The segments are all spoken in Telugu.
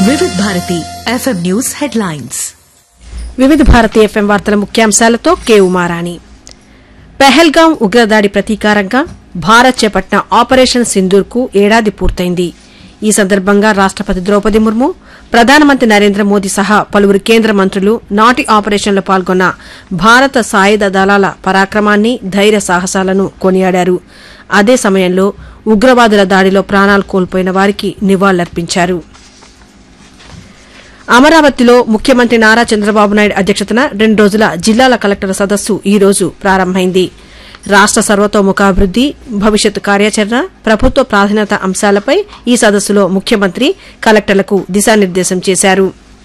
వివిధ భారతి ఎఫ్ఎం న్యూస్ హెడ్లైన్స్ వివిధ భారతి ఎఫ్ఎం వార్తల ముఖ్యాంశాలతో కే ఉమారాణి పెహల్గాం ఉగ్రదాడి ప్రతీకారంగా భారత్ చేపట్టిన ఆపరేషన్ సింధూర్కు ఏడాది పూర్తయింది ఈ సందర్భంగా రాష్టపతి ద్రౌపది ముర్ము ప్రధానమంత్రి నరేంద్ర మోదీ సహా పలువురు కేంద్ర మంత్రులు నాటి ఆపరేషన్లో పాల్గొన్న భారత సాయుధ దళాల పరాక్రమాన్ని ధైర్య సాహసాలను కొనియాడారు అదే సమయంలో ఉగ్రవాదుల దాడిలో ప్రాణాలు కోల్పోయిన వారికి నివాళులర్పించారు అమరావతిలో ముఖ్యమంత్రి నారా చంద్రబాబు నాయుడు అధ్యక్షతన రెండు రోజుల జిల్లాల కలెక్టర్ల సదస్సు ఈ రోజు ప్రారంభమైంది రాష్ట సర్వతోముఖాభివృద్ది భవిష్యత్ కార్యాచరణ ప్రభుత్వ ప్రాధాన్యత అంశాలపై ఈ సదస్సులో ముఖ్యమంత్రి కలెక్టర్లకు దిశానిర్దేశం చేశారు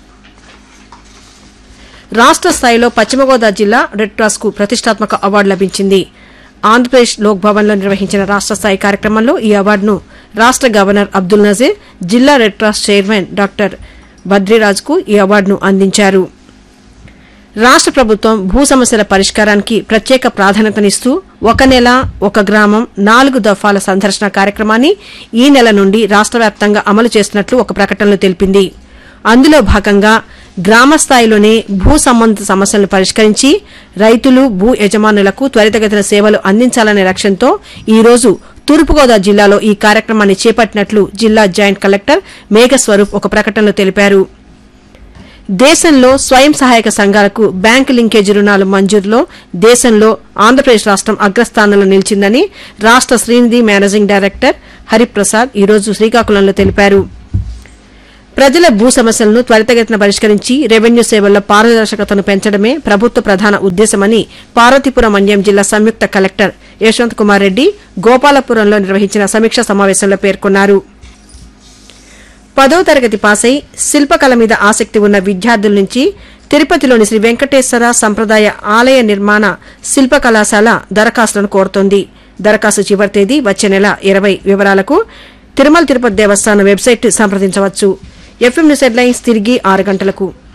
రాష్ట స్థాయిలో పశ్చిమ గోదావరి జిల్లా రెడ్ క్రాస్ కు ప్రతిష్టాత్మక అవార్డు లభించింది ఆంధ్రప్రదేశ్ లోక్ భవన్ లో నిర్వహించిన రాష్ట స్థాయి కార్యక్రమంలో ఈ అవార్డును రాష్ట గవర్నర్ అబ్దుల్ నజీర్ జిల్లా red cross chairman doctor Badriraj కు ఈ అవార్డును అందించారు రాష్ట ప్రభుత్వం భూ సమస్యల పరిష్కారానికి ప్రత్యేక ప్రాధాన్యతనిస్తూ ఒక నెల ఒక గ్రామం నాలుగు దఫాల సందర్శన కార్యక్రమాన్ని ఈ నెల నుండి రాష్ట వ్యాప్తంగా అమలు చేస్తున్నట్లు ఒక ప్రకటనలో తెలిపింది అందులో భాగంగా గ్రామ స్థాయిలోనే భూ సంబంధిత సమస్యలను పరిష్కరించి రైతులు భూ యజమానులకు త్వరితగతిన సేవలు అందించాలనే లక్ష్యంతో ఈ రోజు తూర్పుగోదావరి జిల్లాలో ఈ కార్యక్రమాన్ని చేపట్టినట్లు జిల్లా జాయింట్ కలెక్టర్ మేఘస్వరూప్ ఒక ప్రకటనలో తెలిపారు దేశంలో స్వయం సహాయక సంఘాలకు బ్యాంకు లింకేజీ రుణాలు మంజూరులో దేశంలో ఆంధ్రప్రదేశ్ రాష్టం అగ్రస్థానంలో నిలిచిందని రాష్ట శ్రీనిధి మేనేజింగ్ డైరెక్టర్ హరిప్రసాద్ ఈ రోజు శ్రీకాకుళంలో తెలిపారు ప్రజల భూ సమస్యలను త్వరితగతిన పరిష్కరించి రెవెన్యూ సేవల్లో పారదర్శకతను పెంచడమే ప్రభుత్వ ప్రధాన ఉద్దేశమని పార్వతీపురం మన్యం జిల్లా సంయుక్త కలెక్టర్ యశ్వంత్ కుమార్ రెడ్డి గోపాలపురంలో నిర్వహించిన సమీక్షా సమావేశంలో పేర్కొన్నారు పదో తరగతి పాసై శిల్పకళ మీద ఆసక్తి ఉన్న విద్యార్థుల నుంచి తిరుపతిలోని శ్రీ వెంకటేశ్వర సంప్రదాయ ఆలయ నిర్మాణ శిల్ప కళాశాల దరఖాస్తులను కోరుతోంది దరఖాస్తు చివరి తేదీ వచ్చే నెల ఇరవై వివరాలకు తిరుమల తిరుపతి దేవస్థానం వెబ్సైట్ సంప్రదించవచ్చు ఎఫ్ఎం న్యూస్ హెడ్లైన్స్ తిరిగి ఆరు గంటలకు